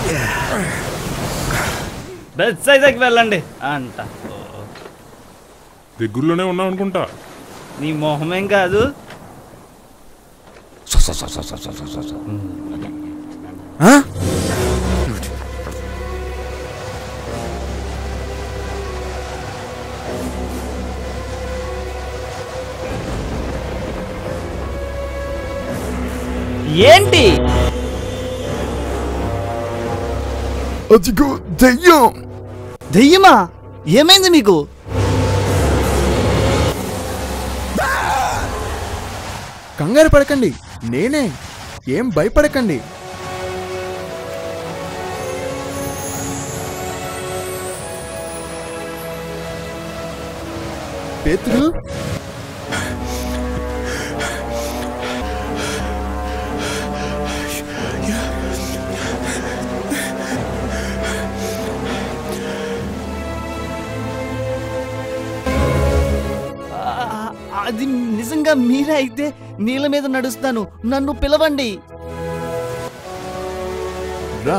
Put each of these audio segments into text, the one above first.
Best సైజుకి వెళ్ళండి అంట ఓ, దగ్గరలోనే ఉన్నాం అనుకుంటా నీ మొహమేం కాదు ఆ? ఏంటి అదిగో దెయ్యం దెయ్యమా ఏమైంది మీకు కంగారు పడకండి నేనే ఏం భయపడకండి పేతురు ఆ, అది నిజంగా మీరే అయితే నీళ్ళ మీద నడుస్తాను నన్ను పిలవండి రా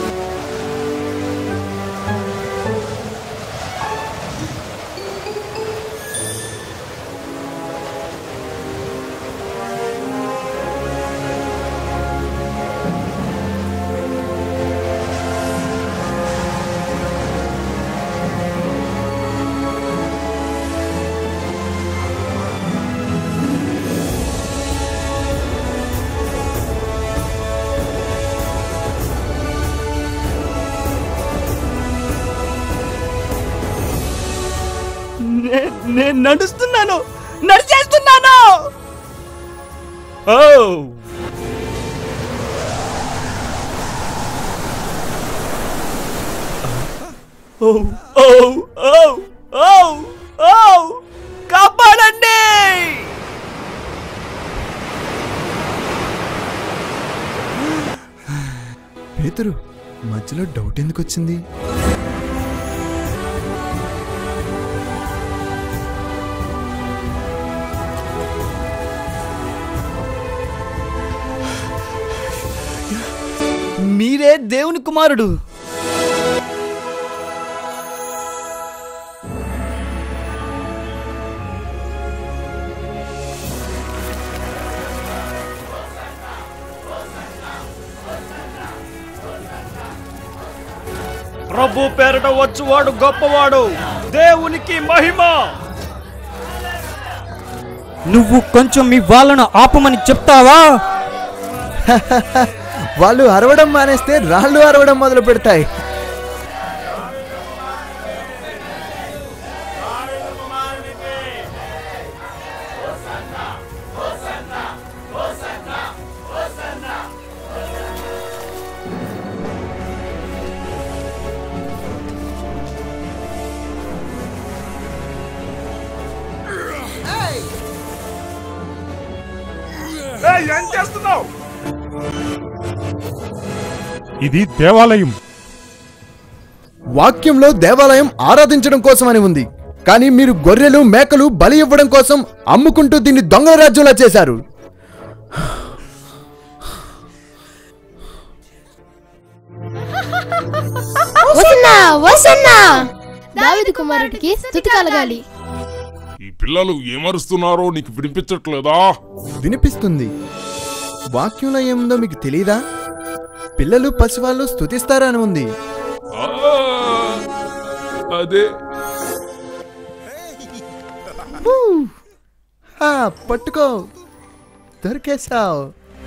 నే- నేను నడుస్తున్నాను నడిచేస్తున్నాను ఓ ఓ ఓ ఓ ఓ ఓ కాపాడండి పేతురు మధ్యలో డౌట్ ఎందుకు వచ్చింది మీరే దేవుని కుమారుడు ప్రభు పేరట వచ్చువాడు గొప్పవాడు దేవునికి మహిమ నువ్వు కొంచెం మీ వాళ్ళను ఆపమని చెప్తావా వాళ్ళు అరవడం మానేస్తే రాళ్ళు అరవడం మొదలు పెడతాయి ఏయ్, ఏం చేస్తున్నావు ఇది దేవాలయం వాక్యంలో దేవాలయం ఆరాధించడం కోసమని ఉంది కానీ మీరు గొర్రెలు మేకలు బలి ఇవ్వడం కోసం అమ్ముకుంటూ దీన్ని దొంగల రాజ్యంలా చేశారు వసన్నా వసన్నా దావిది కుమారుడికి స్థుతి కలగాలి ఈ పిల్లలు ఏమరుస్తున్నారో నీకు వినిపించట్లేదా వినిపిస్తుంది వాక్యంలో ఏముందో మీకు తెలియదా పిల్లలు పసివాళ్ళు స్తుతిస్తారా అని ఉంది ఆ, అదే హా, పట్టుకో దొరికేశావు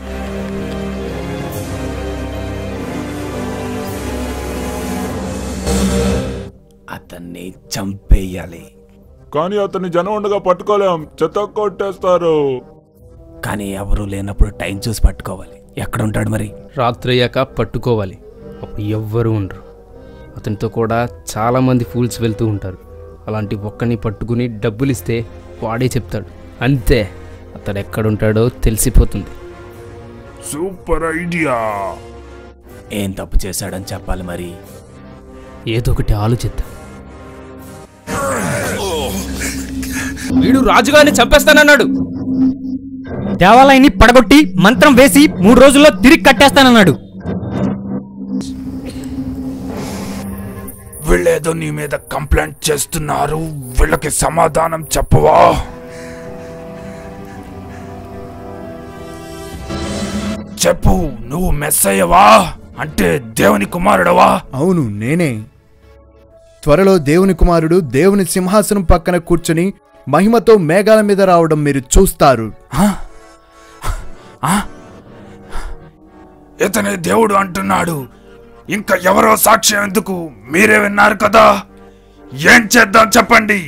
అతన్ని చంపేయాలి కానీ అతన్ని జనం ఉండగా పట్టుకోలేం చెత్త కొట్టేస్తారు కానీ ఎవరూ లేనప్పుడు టైం చూసి పట్టుకోవాలి ఎక్కడ ఉంటాడు మరి రాత్రి అయ్యాక పట్టుకోవాలి అప్పుడు ఎవ్వరూ ఉండరు అతనితో కూడా చాలామంది ఫూల్స్ వెళ్తూ ఉంటారు అలాంటి ఒక్కని పట్టుకుని డబ్బులు ఇస్తే వాడే చెప్తాడు అంతే అతడు ఎక్కడుంటాడో తెలిసిపోతుంది సూపర్ ఐడియా ఏం తప్పు చేశాడని చెప్పాలి మరి ఏదో ఒకటి ఆలోచిద్దాం వీడు రాజుగారిని చంపేస్తానన్నాడు దేవాలయాన్ని పడగొట్టి మంత్రం వేసి మూడు రోజుల్లో తిరిగి కట్టేస్తానన్నాడు వీళ్ళేదో నీ మీద కంప్లైంట్ చేస్తున్నారు వీళ్ళకి సమాధానం చెప్పవా చెప్పు నువ్వు మెస్ అయ్యవా అంటే దేవుని కుమారుడవా అవును నేనే త్వరలో దేవుని కుమారుడు దేవుని సింహాసనం పక్కన కూర్చుని మహిమతో మేఘాల మీద రావడం మీరు చూస్తారు ఇతనే దేవుడు అంటున్నాడు ఇంకా ఎవరో సాక్ష్యం ఎందుకు మీరే విన్నారు కదా ఏం చేద్దాం చెప్పండి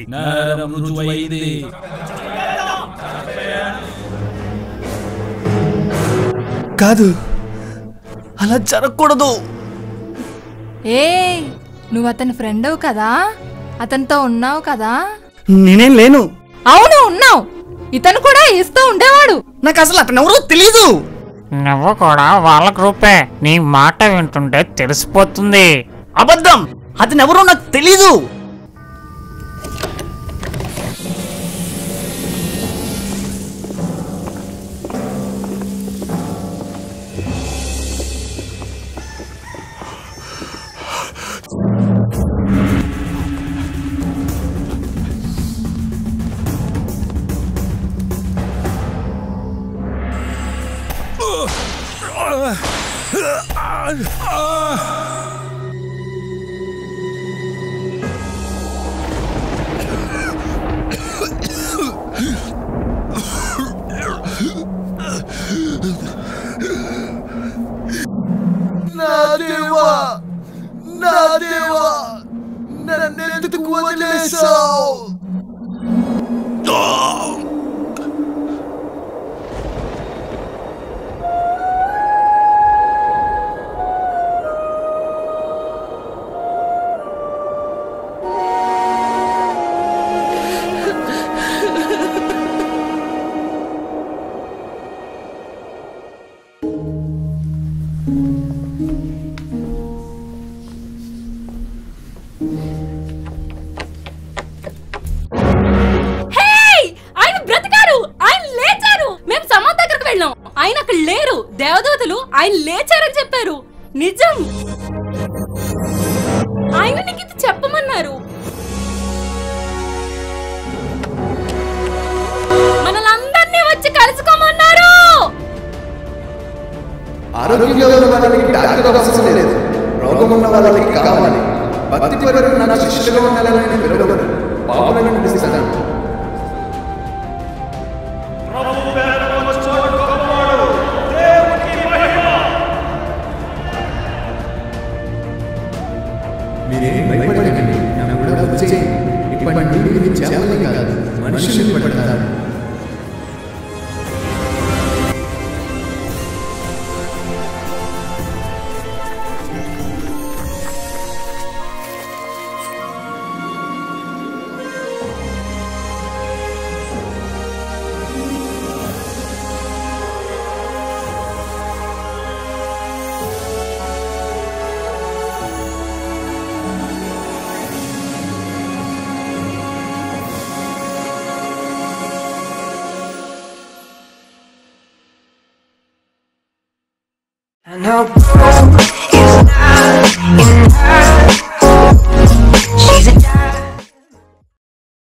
కాదు అలా జరగకూడదు ఏ నువ్వు అతని ఫ్రెండవు కదా అతనితో ఉన్నావు కదా నేనేం లేను అవును ఉన్నావు ఇతను కూడా ఇస్తూ ఉండేవాడు నాకు అసలు అతను ఎవరో తెలీదు నువ్వు కూడా వాళ్ళ గ్రూపే నీ మాట వింటుంటే తెలిసిపోతుంది అబద్ధం అతను ఎవరో నాకు తెలీదు నా దేవా నా దేవా నన్నెందుకు వదిలేశావు హేయ్! ఆయన బ్రతికారు ఆయన లేచారు మేము సమాధి దగ్గరకు వెళ్ళాం ఆయన అక్కడ లేరు దేవదూతలు ఆయన లేచారని చెప్పారు నిజం ఆయన నీకు ఇది చెప్పమన్నారు మనలందరినీ వచ్చి కలుసుకోమన్నారు ఆరోగ్యంగా ఉన్న వాళ్ళకి డాక్టర్ అవసరం లేదు రోగం ఉన్న వాళ్ళకి కావాలి భక్తి పరులు నా శిష్యులుగా ఉండాలని పిలవరు పాపులను పిలుస్తాను మీరేం భయపడకండి నన్ను కూడా వచ్చేయండి ఇప్పటి నుండి మీరు చేపలే కాదు మనుషుల్ని పడతారు And how